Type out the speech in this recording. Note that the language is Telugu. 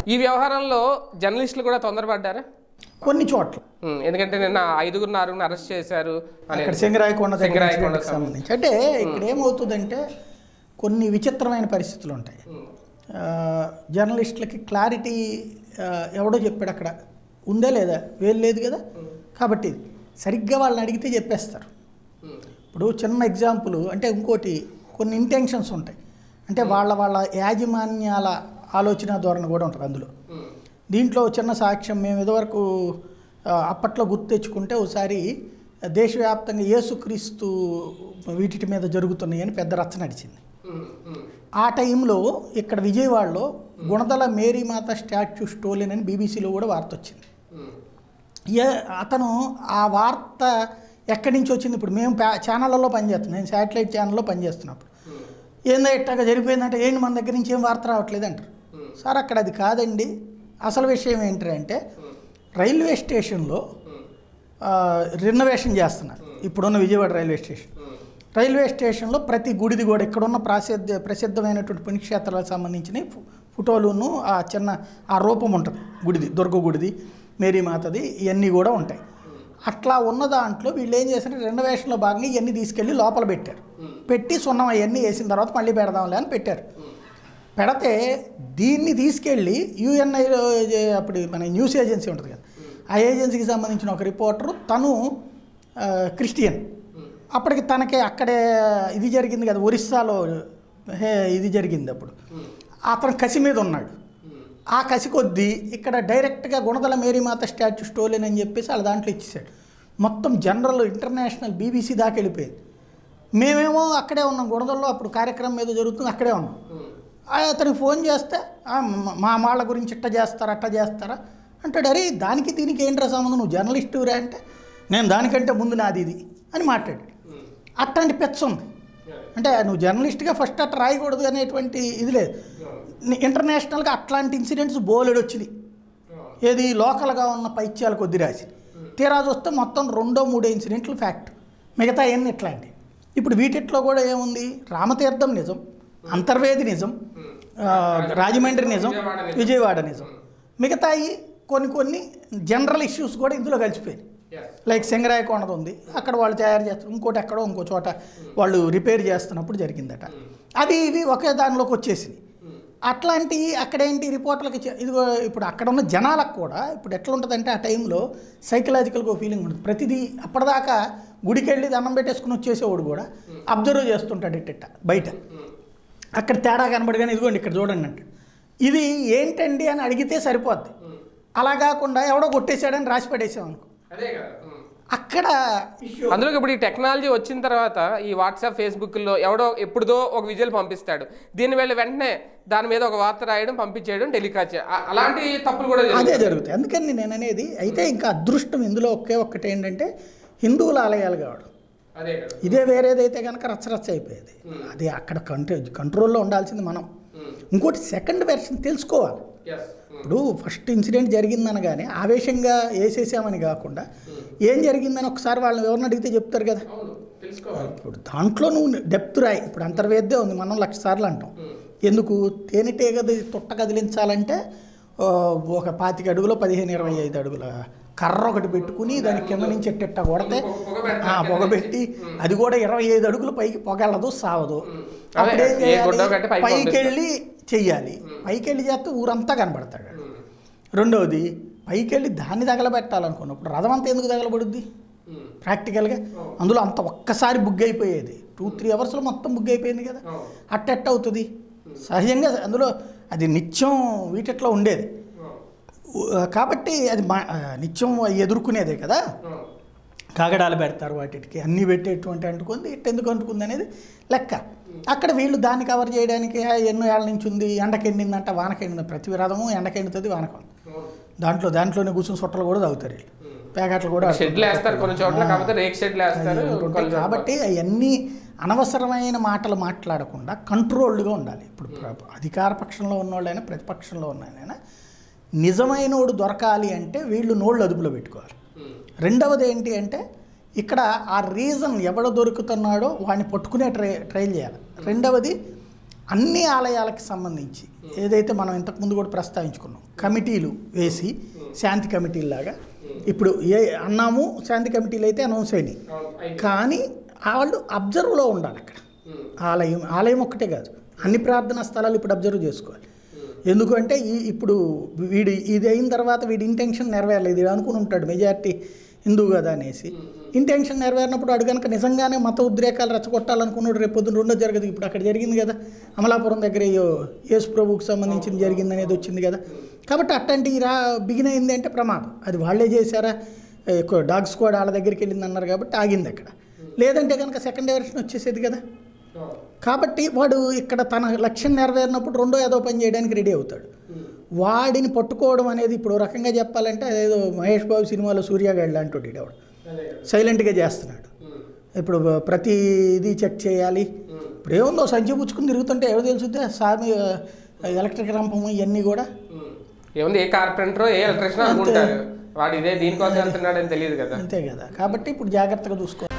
ఈ వ్యవహారంలో జర్నలిస్టులు కూడా తొందరపడ్డారా కొన్ని చోట్ల ఉమ్, ఎందుకంటే నిన్న ఐదుగురు ఆరుగురిని అరెస్ట్ చేశారు అని ఇక్కడ సింగరాయకొండ దగ్గర సింగరాయకొండ ఇన్సిడెంట్కి సంబంధించి అంటే ఇక్కడ ఏమవుతుందంటే కొన్ని విచిత్రమైన పరిస్థితులు ఉంటాయి ఆ, జర్నలిస్టులకి క్లారిటీ ఆ, ఎవడో చెప్పాడు అక్కడ ఉందా లేదా వేలు లేదు కదా కాబట్టి సరిగ్గా వాళ్ళని అడిగితే చెప్పేస్తారు ఇప్పుడు చిన్న ఎగ్జాంపుల్ అంటే ఇంకోటి కొన్ని ఇంటెన్షన్స్ ఉంటాయి అంటే వాళ్ళ వాళ్ళ యాజమాన్యాల ఆలోచన ధోరణి కూడా ఉంటుంది అందులో దీంట్లో చిన్న సాక్ష్యం మేము ఇదివరకు ఆ, అప్పట్లో గుర్తు తెచ్చుకుంటే ఒకసారి దేశవ్యాప్తంగా యేసుక్రీస్తు వీటి మీద జరుగుతున్నాయి అని పెద్ద రచ్చ నడిచింది ఆ టైంలో ఇక్కడ విజయవాడలో గుణదల మేరీమాత స్టాచ్యూ స్టోలిన్ అని బీబీసీలో కూడా వార్త వచ్చింది ఏ అతను ఆ వార్త ఎక్కడి నుంచి వచ్చింది ఇప్పుడు మేము ప్యా- ఛానళ్ళలో పనిచేస్తున్నాం నేను శాటిలైట్ ఛానల్లో పనిచేస్తున్నప్పుడు ఏందో ఇట్టాగా జరిగిపోయిందంటే ఏంటి మన దగ్గర నుంచి ఏం వార్త రావట్లేదు అంటారు సార్ అక్కడ అది కాదండి అసలు విషయం ఏంటంటే రైల్వే స్టేషన్లో రినోవేషన్ చేస్తున్నారు ఇప్పుడున్న విజయవాడ రైల్వే స్టేషన్ రైల్వే స్టేషన్లో ప్రతి గుడిది కూడా ఇక్కడున్న ప్రసిద్ధ ప్రసిద్ధమైనటువంటి పుణ్యక్షేత్రాలకు సంబంధించిన ఫో- ఫోటోలును ఆ చిన్న ఆ రూపం ఉంటుంది గుడిది దుర్గ గుడిది మేరీమాతది ఇవన్నీ కూడా ఉంటాయి అట్లా ఉన్న దాంట్లో వీళ్ళు ఏం చేశారంటే రెనోవేషన్లో భాగంగా ఇవన్నీ తీసుకెళ్ళి లోపల పెట్టారు పెట్టి సున్నం అవన్నీ వేసిన తర్వాత మళ్ళీ పెడదాంలే అని పెట్టారు పెడితే దీన్ని తీసుకెళ్ళి యుఎన్ఐ అప్పుడు మన న్యూస్ ఏజెన్సీ ఉంటుంది కదా ఆ ఏజెన్సీకి సంబంధించిన ఒక రిపోర్టరు తను ఆ, క్రిస్టియన్ అప్పటికి తనకి అక్కడే ఇది జరిగింది కదా ఒరిస్సాలో హే ఇది జరిగింది అప్పుడు అతను కసి మీద ఉన్నాడు ఆ కసి కొద్దీ ఇక్కడ డైరెక్ట్గా గుణదల మేరీమాత స్టాచ్యూ స్టోలిన్ అని చెప్పేసి వాళ్ళ దాంట్లో ఇచ్చేసాడు మొత్తం జనరల్ ఇంటర్నేషనల్ బీబీసీ దాకా వెళ్ళిపోయింది మేమేమో అక్కడే ఉన్నాం గుణదల్లో అప్పుడు కార్యక్రమం ఏదో జరుగుతుంది అక్కడే ఉన్నాం ఆ, అతనికి ఫోన్ చేస్తే "ఆ, మ- మా వాళ్ళ గురించి ఇట్ట చేస్తారా అట్ట చేస్తారా అంటాడు అరే దానికి దీనికి ఏంట్రా సంబంధం నువ్వు జర్నలిస్టురా అంటే నేను దానికంటే ముందు నాది ఇది అని మాట్లాడాడు అట్లాంటి పెచ్చ ఉంది అంటే నువ్వు జర్నలిస్ట్గా ఫస్ట్ అట్ట రాయకూడదు అనేటువంటి ఇది లేదు ని- ఇంటర్నేషనల్గా అట్లాంటి ఇన్సిడెంట్స్ బోలెడు వచ్చినాయి ఏది లోకల్గా ఉన్న పైత్యాలు కొద్ది రాసి తీరా చూస్తే మొత్తం రెండో మూడో ఇన్సిడెంట్లు ఫ్యాక్ట్ మిగతా ఎన్ని ఇట్లాంటి ఇప్పుడు వీటిట్లో కూడా ఏముంది రామతీర్థం నిజం అంతర్వేది నిజం ఆ, రాజమండ్రి నిజం విజయవాడ నిజం మిగతాయి కొన్ని కొన్ని జనరల్ ఇష్యూస్ కూడా ఇందులో కలిసిపోయాయి లైక్ సింగరాయకొండది ఉంది అక్కడ వాళ్ళు తయారు చేస్తారు ఇంకోటి ఎక్కడో ఇంకో చోట వాళ్ళు రిపేర్ చేస్తున్నప్పుడు జరిగిందట అవి ఇవి ఒకే దానిలోకి వచ్చేసింది అట్లాంటి అక్కడేంటి రిపోర్టర్లకి చె- ఇదిగో ఇప్పుడు అక్కడ ఉన్న జనాలకు కూడా ఇప్పుడు ఎట్లా ఉంటుందంటే ఆ టైంలో సైకలాజికల్గా ఫీలింగ్ ఉంటుంది ప్రతిదీ అప్పటిదాకా గుడికి వెళ్ళి దండం పెట్టేసుకుని వచ్చేసేవాడు కూడా అబ్జర్వ్ చేస్తుంటాడు ఇట్ట బయట అక్కడ తేడా కనబడగానే ఇదిగోండి ఇక్కడ చూడండి అంటే ఇది ఏంటండి అని అడిగితే సరిపోద్ది అలా కాకుండా ఎవడో కొట్టేశాడని రాసి పడేసాం అనుకో అదే కదా అక్కడ అందులో ఇప్పుడు ఈ టెక్నాలజీ వచ్చిన తర్వాత ఈ వాట్సాప్ ఫేస్బుక్లో ఎవడో ఎప్పుడుదో ఒక విజువల్ పంపిస్తాడు దీని వెళ్ళి వెంటనే దాని మీద ఒక వార్త రాయడం పంపించేయడం టెలికాస్ట్ చేయడం అ- అలాంటి తప్పులు కూడా అదే జరుగుతాయి. జరుగుతాయి అందుకని నేను అనేది అయితే ఇంకా అదృష్టం ఇందులో ఒకే ఒక్కటి ఏంటంటే హిందువుల ఆలయాలు కావడం అదే కదా ఇదే వేరేదైతే కనుక రచ్చరచ్చ అయిపోయేది అది అక్కడ కంట్రో కంట్రోల్లో ఉండాల్సింది మనం ఇంకోటి సెకండ్ వెర్షన్ తెలుసుకోవాలి ఎస్ ఇప్పుడు ఫస్ట్ ఇన్సిడెంట్ జరిగిందనగానే ఆవేశంగా వేసేసామని కాకుండా ఏం జరిగిందని ఒకసారి వాళ్ళని ఎవరిని అడిగితే చెప్తారు కదా అవును తెలుసుకోవాలి ఇప్పుడు దాంట్లో నువ్వు డెప్త్ రాయి ఇప్పుడు అంతర్వేద్దే ఉంది మనం లక్ష సార్లు అంటాం ఎందుకు తేనెటీగది తొట్ట కదిలించాలంటే ఆ, ఒక పాతిక అడుగులో పదిహేను ఇరవై ఐదు అడుగుల కర్ర ఒకటి పెట్టుకుని దాని కింద నుంచి ఎట్టెట్ట కొడితే పొగ పెట్టాలి. ఆ, పొగ పెట్టి అది కూడా ఇరవై ఐదు అడుగులు పైకి పొగలదు సావదు అదే, అప్పుడు ఏం ఏ గుడ్డో కట్టి చేయాలి పైకి పైకి పంపిస్తారు. వెళ్ళి చెయ్యాలి పైకి వెళ్ళి చేస్తే ఊరంతా కనబడతాడు రెండవది పైకి వెళ్ళి దాన్ని తగలబెట్టాలనుకున్నప్పుడు రథం అంతా ఎందుకు తగలబడుద్ది ప్రాక్టికల్గా అందులో అంత ఒక్కసారి బుగ్ అయిపోయేది టూ త్రీ అవర్స్లో మొత్తం బుగ్ అయిపోయింది కదా అట్టెట్ట అవుతుంది సహజంగా అందులో అది నిత్యం వీటిట్లో ఉండేది ఉ- కాబట్టి అది మా ఆ, నిత్యం ఎదుర్కొనేదే కదా కాగడాలు పెడతారు వాటికి అన్నీ పెట్టేటువంటి అంటుకుంది ఇట్ట ఎందుకు అంటుకుంది అనేది లెక్క అక్కడ వీళ్ళు దాన్ని కవర్ చేయడానికి "ఆ, ఎన్నో ఏళ్ళ నుంచి ఉంది ఎండకెండిందంట వానకెండింది ప్రతి రథము ఎండకెండుతుంది వానకం దాంట్లో దాంట్లోనే కూర్చొని సుట్టలు కూడా తాగుతారు వీళ్ళు ప్యాకెట్లు కూడా షెడ్లు వేస్తారు కొన్ని చోట్ల కాకపోతే రేక్ షెడ్లు వేస్తారు అది ఉంటుంటాయి. కొన్ని చోట్ల- కాబట్టి అవన్నీ అనవసరమైన మాటలు మాట్లాడకుండా కంట్రోల్డ్గా ఉండాలి ఇప్పుడు ప్ర- అధికార పక్షంలో ఉన్నోళ్ళైనా ప్రతిపక్షంలో ఉన్నాయనైనా నిజమైనోడు దొరకాలి అంటే వీళ్ళు నోళ్ళు అదుపులో పెట్టుకోవాలి ఉమ్. రెండవది ఏంటి అంటే ఇక్కడ ఆ రీజన్ ఎవడ దొరుకుతున్నాడో వాడిని పట్టుకునే ట్రై ట్రైల్ చేయాలి రెండవది అన్ని ఆలయాలకు సంబంధించి ఏదైతే మనం ఇంతకుముందు కూడా ప్రస్తావించుకున్నాం కమిటీలు వేసి శాంతి కమిటీలాగా ఇప్పుడు ఏ అన్నాము శాంతి కమిటీలు అయితే అనౌన్స్ అయినాయి కానీ వాళ్ళు అబ్జర్వ్లో ఉండాలి అక్కడ ఆలయం ఆలయం ఒక్కటే కాదు అన్ని ప్రార్థనా స్థలాలు ఇప్పుడు అబ్జర్వ్ చేసుకోవాలి ఎందుకంటే ఈ ఇప్పుడు వీడి ఇది అయిన తర్వాత వీడి ఇంటెన్షన్ నెరవేరలేదు వీడు అనుకుని ఉంటాడు మెజారిటీ హిందూ కదా అనేసి ఇంటెన్షన్ నెరవేరినప్పుడు వాడు కనుక నిజంగానే మత ఉద్రేకాలు రెచ్చగొట్టాలనుకున్నాడు రేపు పొద్దున్న రెండో జరగదు ఇప్పుడు అక్కడ జరిగింది కదా అమలాపురం దగ్గర అయ్యో యేసు ప్రభువుకి సంబంధించింది జరిగింది అనేది వచ్చింది కదా కాబట్టి అట్లాంటి రా బిగిన్ అయింది అంటే ప్రమాదం అది వాళ్ళే చేశారా ఎక్కువ డాగ్ స్క్వాడ్ వాళ్ళ దగ్గరికి వెళ్ళింది అన్నారు కాబట్టి ఆగింది అక్కడ లేదంటే కనుక సెకండ్ వెర్షన్ వచ్చేసేది కదా కాబట్టి వాడు ఇక్కడ తన లక్ష్యం నెరవేరినప్పుడు రెండో ఏదో పని చేయడానికి రెడీ అవుతాడు వాడిని పట్టుకోవడం అనేది ఇప్పుడు ఓ రకంగా చెప్పాలంటే అదేదో మహేష్ బాబు సినిమాలో సూర్యగాడు లాంటి వాడు సైలెంట్గా చేస్తున్నాడు ఇప్పుడు ప్రతి ఇది చెక్ చేయాలి ఇప్పుడు ఏముందో సంచి పుచ్చుకుని తిరుగుతుంటే ఎవరు తెలుసుద్ది స్వామి ఎలక్ట్రిక్ రంపము ఇవన్నీ కూడా ఏముంది ఏ కార్పెంటర్ ఏ ఎలక్ట్రీషియన్ అనుకుంటారు వాడు ఇదే దీనికోసం వెళ్తున్నాడని తెలియదు కదా అంతే కదా కాబట్టి ఇప్పుడు జాగ్రత్తగా చూసుకోవాలి